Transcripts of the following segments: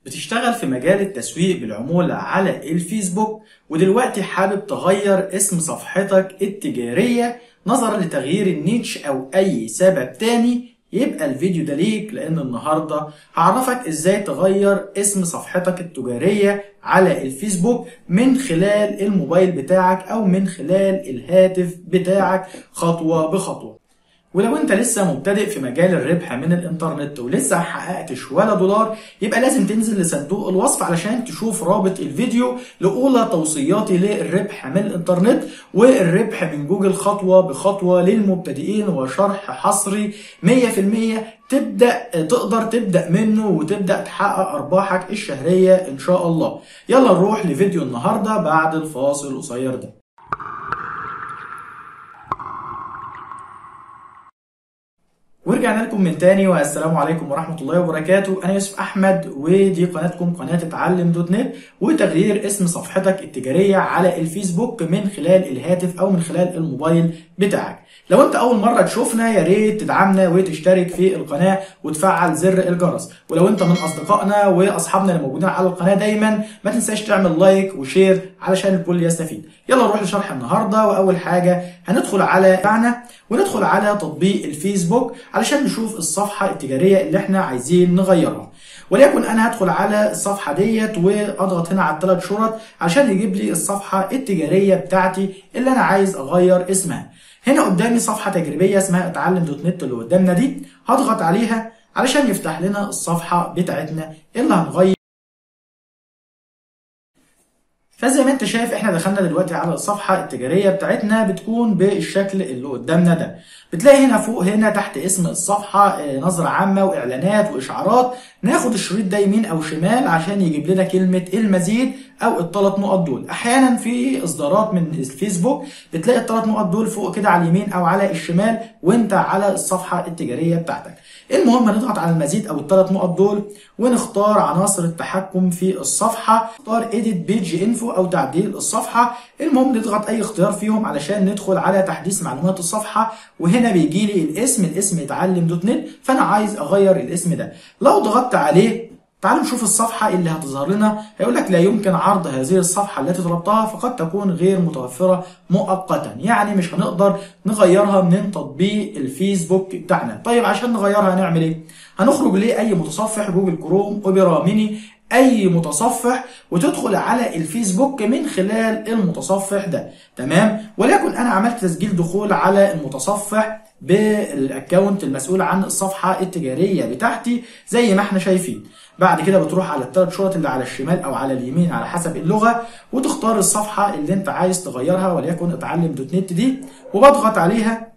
بتشتغل في مجال التسويق بالعمولة على الفيسبوك ودلوقتي حابب تغير اسم صفحتك التجارية نظرا لتغيير النيتش أو أي سبب تاني يبقى الفيديو ده ليك لأن النهاردة هعرفك إزاي تغير اسم صفحتك التجارية على الفيسبوك من خلال الموبايل بتاعك أو من خلال الهاتف بتاعك خطوة بخطوة ولو انت لسه مبتدئ في مجال الربح من الانترنت ولسه محققتش ولا دولار يبقى لازم تنزل لصندوق الوصف علشان تشوف رابط الفيديو لاولى توصياتي للربح من الانترنت والربح من جوجل خطوه بخطوه للمبتدئين وشرح حصري 100% تبدا تقدر تبدا منه وتبدا تحقق ارباحك الشهريه ان شاء الله يلا نروح لفيديو النهارده بعد الفاصل القصير ده ورجعنا لكم من تاني والسلام عليكم ورحمة الله وبركاته أنا يوسف أحمد ودي قناتكم قناة اتعلم دوت نت وتغيير اسم صفحتك التجارية على الفيسبوك من خلال الهاتف أو من خلال الموبايل بتاعك لو انت اول مره تشوفنا يا ريت تدعمنا وتشترك في القناه وتفعل زر الجرس ولو انت من اصدقائنا واصحابنا اللي موجودين على القناه دايما ما تنساش تعمل لايك وشير علشان الكل يستفيد يلا نروح لشرح النهارده واول حاجه هندخل على معنا وندخل على تطبيق الفيسبوك علشان نشوف الصفحه التجاريه اللي احنا عايزين نغيرها وليكن انا هدخل على الصفحه ديت واضغط هنا على الثلاث شرط عشان يجيب لي الصفحه التجاريه بتاعتي اللي انا عايز اغير اسمها هنا قدامي صفحة تجريبية اسمها اتعلم دوت نت اللي قدامنا دي هضغط عليها علشان يفتح لنا الصفحة بتاعتنا اللي هنغير فزي ما انت شايف احنا دخلنا دلوقتي على الصفحة التجارية بتاعتنا بتكون بالشكل اللي قدامنا ده بتلاقي هنا فوق هنا تحت اسم الصفحة نظرة عامة واعلانات واشعارات ناخد الشريط ده يمين او شمال عشان يجيب لنا كلمة المزيد او الثلاث نقط دول احيانا في اصدارات من الفيسبوك بتلاقي الثلاث نقط دول فوق كده على اليمين او على الشمال وانت على الصفحة التجارية بتاعتك المهم هنضغط على المزيد او الثلاث نقط دول ونختار عناصر التحكم في الصفحة نختار edit page info او تعديل الصفحة المهم نضغط اي اختيار فيهم علشان ندخل على تحديث معلومات الصفحة وهنا بيجي لي الاسم الاسم اتعلم دوت نت فانا عايز اغير الاسم ده لو ضغطت عليه تعالوا نشوف الصفحة اللي هتظهر لنا هيقول لك لا يمكن عرض هذه الصفحة التي طلبتها فقد تكون غير متوفرة مؤقتا يعني مش هنقدر نغيرها من تطبيق الفيسبوك بتاعنا طيب عشان نغيرها هنعمل ايه هنخرج لأي متصفح جوجل كروم اوبرا ميني اي متصفح وتدخل على الفيسبوك من خلال المتصفح ده تمام ولكن انا عملت تسجيل دخول على المتصفح بالاكونت المسؤول عن الصفحه التجاريه بتاعتي زي ما احنا شايفين بعد كده بتروح على الثلاث شرط اللي على الشمال او على اليمين على حسب اللغه وتختار الصفحه اللي انت عايز تغيرها وليكن اتعلم دوت نت دي وبضغط عليها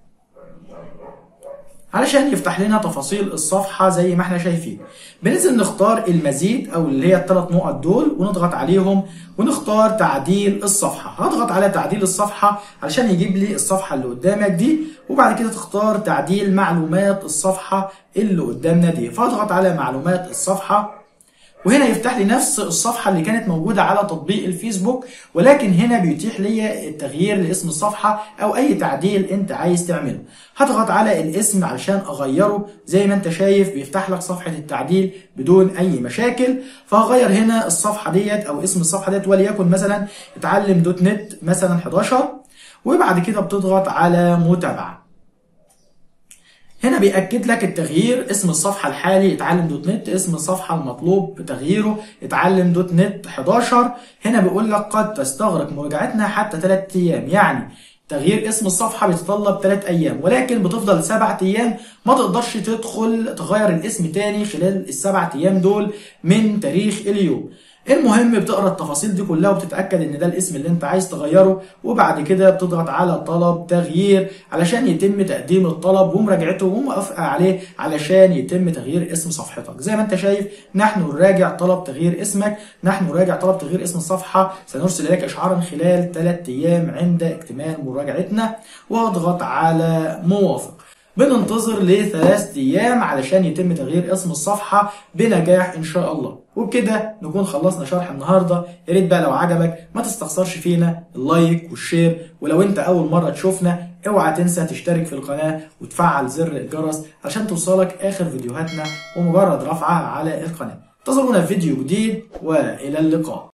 علشان يفتح لنا تفاصيل الصفحة زي ما احنا شايفين بننزل نختار المزيد او اللي هي الثلاث نقط دول ونضغط عليهم ونختار تعديل الصفحة هضغط على تعديل الصفحة علشان يجيب لي الصفحة اللي قدامك دي وبعد كده تختار تعديل معلومات الصفحة اللي قدامنا دي فاضغط على معلومات الصفحة وهنا يفتح لي نفس الصفحة اللي كانت موجودة على تطبيق الفيسبوك ولكن هنا بيتيح لي التغيير لاسم الصفحة أو أي تعديل أنت عايز تعمله هضغط على الاسم علشان أغيره زي ما أنت شايف بيفتح لك صفحة التعديل بدون أي مشاكل فهغير هنا الصفحة ديت أو اسم الصفحة ديت وليكن مثلا اتعلم دوت نت مثلا 11 وبعد كده بتضغط على متابعة هنا بيأكد لك التغيير اسم الصفحة الحالي اتعلم دوت نت اسم الصفحة المطلوب تغييره اتعلم دوت نت 11 هنا بيقول لك قد تستغرق مراجعتنا حتى 3 ايام يعني تغيير اسم الصفحة بيتطلب 3 ايام ولكن بتفضل 7 ايام ما تقدرش تدخل تغير الاسم تاني خلال السبع ايام دول من تاريخ اليوم المهم بتقرا التفاصيل دي كلها وبتتاكد ان ده الاسم اللي انت عايز تغيره وبعد كده بتضغط على طلب تغيير علشان يتم تقديم الطلب ومراجعته وموافقه عليه علشان يتم تغيير اسم صفحتك زي ما انت شايف نحن نراجع طلب تغيير اسمك نحن نراجع طلب تغيير اسم الصفحه سنرسل اليك اشعارا خلال 3 ايام عند اكتمال مراجعتنا واضغط على موافق بننتظر لثلاث ايام علشان يتم تغيير اسم الصفحه بنجاح ان شاء الله وبكده نكون خلصنا شرح النهارده يا ريت بقى لو عجبك ما تستخسرش فينا اللايك والشير ولو انت اول مره تشوفنا اوعى تنسى تشترك في القناه وتفعل زر الجرس عشان توصلك اخر فيديوهاتنا ومجرد رفعها على القناه انتظرونا في فيديو جديد والى اللقاء